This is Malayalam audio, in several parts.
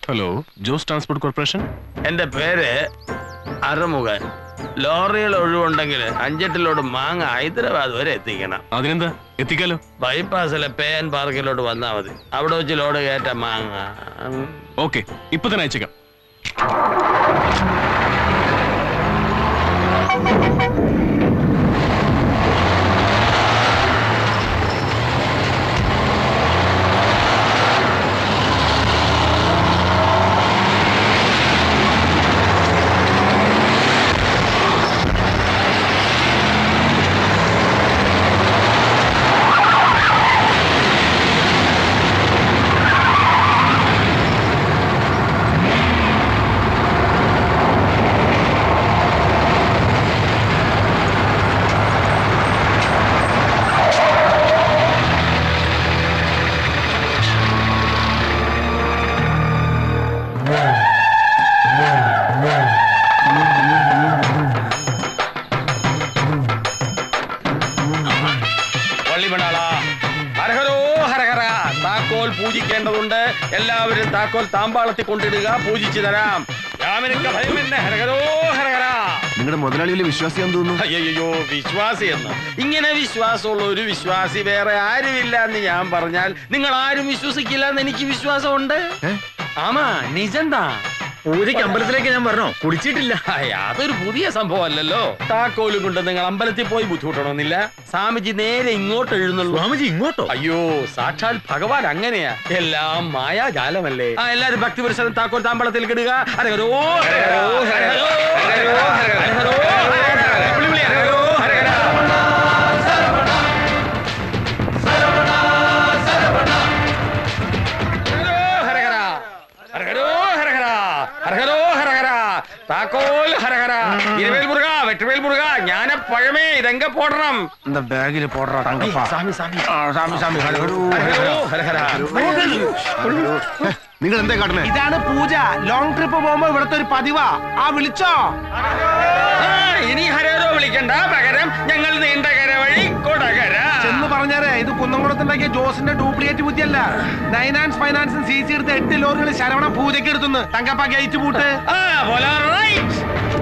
ഹലോ ജോസ് ട്രാൻസ്പോർട്ട് കോർപ്പറേഷൻ എന്റെ പേര് അറുമുഖൻ ലോറികൾ ഒഴിവുണ്ടെങ്കിൽ അഞ്ചെട്ടിലോട് മാങ്ങ ഹൈദരാബാദ് വരെ എത്തിക്കണം അതിനെന്താ എത്തിക്കാലോ ബൈപ്പാസിലെ പേ ആൻഡ് പാർക്കിലോട്ട് വന്നാൽ മതി അവിടെ വെച്ച് ലോഡ് കയറ്റ മാങ്ങ ഉം. ഓക്കെ ഇപ്പൊ തന്നെ അയച്ചേക്കാം വള്ളിമണാള ഹരഹരോ ഹരഹര താക്കോൽ പൂജിക്കേണ്ടതുണ്ട് എല്ലാവരും താക്കോൽ താമ്പാളത്തിൽ കൊണ്ടിടുക പൂജിച്ചു തരാം രാമനൊക്കെ ഭയം എന്നെ ഹരഹരോ ഹരഹര നിങ്ങളുടെ മുതലാളിയിലെ വിശ്വാസിയാന്ന് തോന്നുന്നു അയ്യോ വിശ്വാസി എന്ന് ഇങ്ങനെ വിശ്വാസമുള്ള ഒരു വിശ്വാസി വേറെ ആരുമില്ല എന്ന് ഞാൻ പറഞ്ഞാൽ നിങ്ങൾ ആരും വിശ്വസിക്കില്ല എന്ന് എനിക്ക് വിശ്വാസമുണ്ട് ആമാ നിജന്താ പൂജയ്ക്ക് അമ്പലത്തിലേക്ക് ഞാൻ പറഞ്ഞോ കുടിച്ചിട്ടില്ല ഹായ്, അതൊരു പുതിയ സംഭവം അല്ലല്ലോ താക്കോലും കൊണ്ട് നിങ്ങൾ അമ്പലത്തിൽ പോയി ബുദ്ധിമുട്ടണമെന്നില്ല സ്വാമിജി നേരെ ഇങ്ങോട്ട് എഴുന്നള്ളൂ സ്വാമിജി ഇങ്ങോട്ടോ അയ്യോ സാക്ഷാൽ ഭഗവാൻ അങ്ങനെയാ എല്ലാം മായാജാലമല്ലേ ആ എല്ലാരും ഭക്തിപുരുഷനും താക്കോൽ താമ്പളത്തിൽ കിടുക ഹരഹരോ ഹരഹരോ ഹരഹരോ ഹരഹരോ ഹരഹരോ ഹരഹരോ വിളി വിളി ഹരഹരോ ഹരഹര ഹരഹര ഹരഹരോ ഹരഹര ഹരഹരോ ഹരഹര താക്കോൽ ഹരഹര ഇരുവേൽ മുരുക വെട്ടുവേൽ മുരുക ജ്ഞാന പഴമേ ഇതെങ്ക പോടണം இந்த பேக்ல போடுறா தங்கப்பா സ്വാമി സ്വാമി ആ, സ്വാമി സ്വാമി ഹരഹരോ, ഹരഹരോ ഹരഹര ഹരഹരോ. നിങ്ങൾ എന്താ കാട്ടണേ ഇതാണ് പൂജ ലോങ് ട്രിപ്പ് പോകുമ്പോ ഇവിടുത്തെ ഒരു പതിവാ ആ വിളിച്ചോ ആ, ഇനി ഹരഹരോ വിളിക്കണ്ട പകരം ഞങ്ങൾ നീണ്ട കര വഴി കൊടകര ചെന്ന് പറഞ്ഞാരേ ഇത് കുന്നംകുളത്തുണ്ടാക്കിയ ജോസിന്റെ ഡ്യൂപ്ലിക്കേറ്റ് ബുദ്ധിയല്ല നൈനാൻസ് ഫൈനാൻസും സി സി എടുത്ത എട്ട് ലോറികൾ ശരവണ പൂജയ്ക്ക് എടുത്തുന്ന് തങ്കപ്പ ഗേറ്റ് പൂട്ട് ആ പോലാ റൈറ്റ്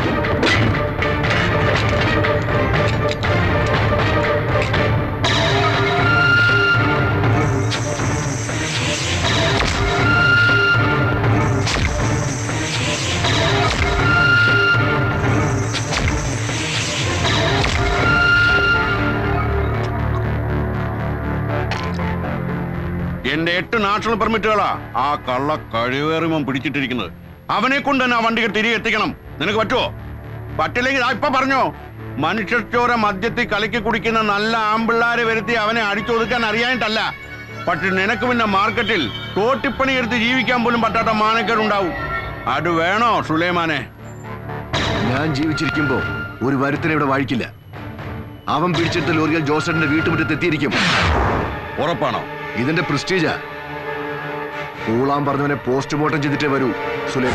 എന്റെ എട്ട് നാഷണൽ പെർമിറ്റുകളാ ആ കള്ള കഴിവേറിമം പിടിച്ചിട്ടിരിക്കുന്നത് അവനെ കൊണ്ട് തന്നെ ആ വണ്ടികൾ തിരികെ എത്തിക്കണം നിനക്ക് പറ്റുമോ പറ്റില്ലെങ്കിൽ ആ ഇപ്പൊ പറഞ്ഞോ മനുഷ്യച്ചോര മദ്യത്തിൽ കലക്കി കുടിക്കുന്ന നല്ല ആമ്പിള്ളാരെ വരുത്തി അവനെ അടിച്ചൊതുക്കാൻ അറിയാനിട്ടല്ല പക്ഷെ നിനക്ക് പിന്നെ മാർക്കറ്റിൽ തോട്ടിപ്പണി എടുത്ത് ജീവിക്കാൻ പോലും പറ്റാത്ത മാനക്കേടുണ്ടാവും അത് വേണോ സുലൈമാനെ ഞാൻ ജീവിച്ചിരിക്കുമ്പോ ഒരു വരുത്തനെ ഇവിടെ വാഴിക്കില്ല അവൻ പിടിച്ചെടുത്ത ലോറികൾ ജോസന്റെ വീട്ടുമുറ്റത്ത് എത്തിയിരിക്കും ഉറപ്പാണോ ഇതിന്റെ പ്രസ്റ്റീജാ പൂളാൻ പറഞ്ഞവനെ പോസ്റ്റ്മോർട്ടം ചെയ്തിട്ടേ വരൂ സുലൈം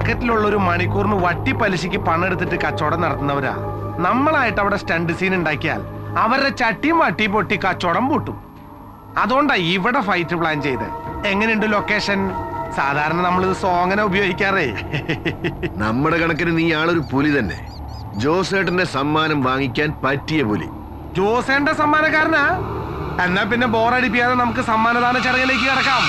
മാർക്കറ്റിലുള്ള ഒരു മണിക്കൂറിന് വട്ടി പലിശയ്ക്ക് പണം എടുത്തിട്ട് കച്ചവടം നടത്തുന്നവരാ നമ്മളായിട്ട് അവിടെ സ്റ്റണ്ട് സീൻ ഉണ്ടാക്കിയാൽ അവരുടെ ചട്ടിയും വട്ടി പൊട്ടി കച്ചവടം പൂട്ടും അതുകൊണ്ടാ ഇവിടെ ഫൈറ്റ് പ്ലാൻ ചെയ്ത് എങ്ങനെയുണ്ട് ലൊക്കേഷൻ സാധാരണ നമ്മൾ ഇത് സോങ്ങനെ ഉപയോഗിക്കാറേ നമ്മുടെ കണക്കിന് നീ ആളൊരു പുലി തന്നെ ജോസേട്ടന്റെ സമ്മാനം വാങ്ങിക്കാൻ പറ്റിയ പുലി ജോസേന്റെ സമ്മാനക്കാരനാ എന്നാ പിന്നെ ബോറടിപ്പിക്കാതെ നമുക്ക് സമ്മാനദാന ചടങ്ങിലേക്ക് കിടക്കാം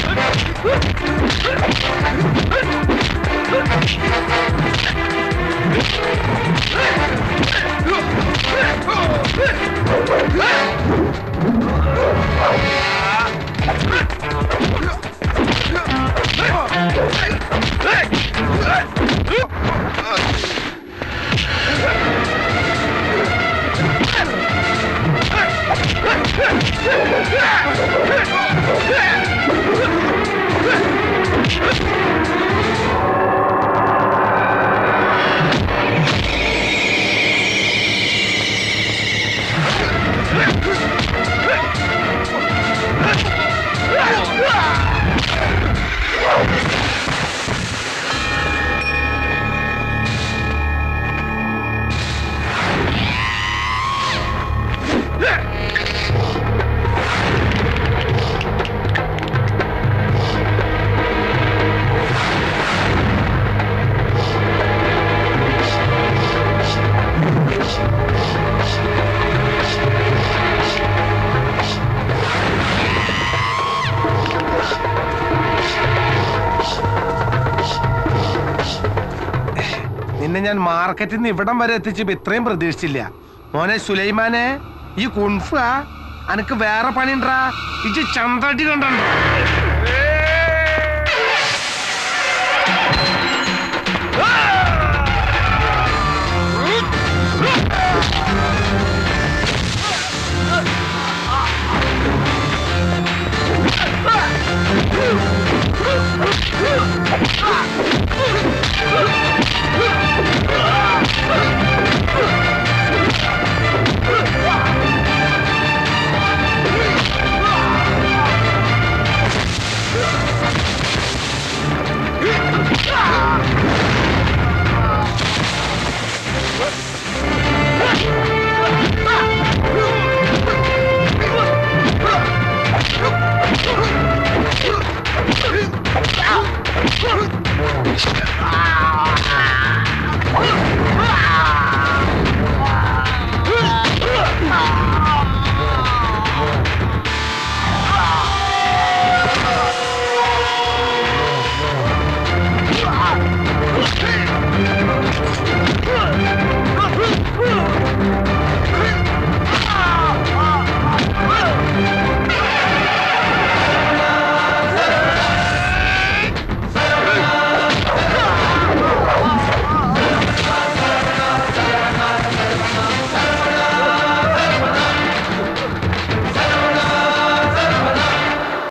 നിന്നെ ഞാൻ മാർക്കറ്റിൽ നിന്ന് ഇവിടം വരെ എത്തിച്ചപ്പോ ഇത്രയും പ്രതീക്ഷിച്ചില്ല മോനെ സുലൈമാനെ ഈ കുൺഫ അനക്ക് വേറെ പണിണ്ടാ ഇജ് ചന്തടി കണ്ടോ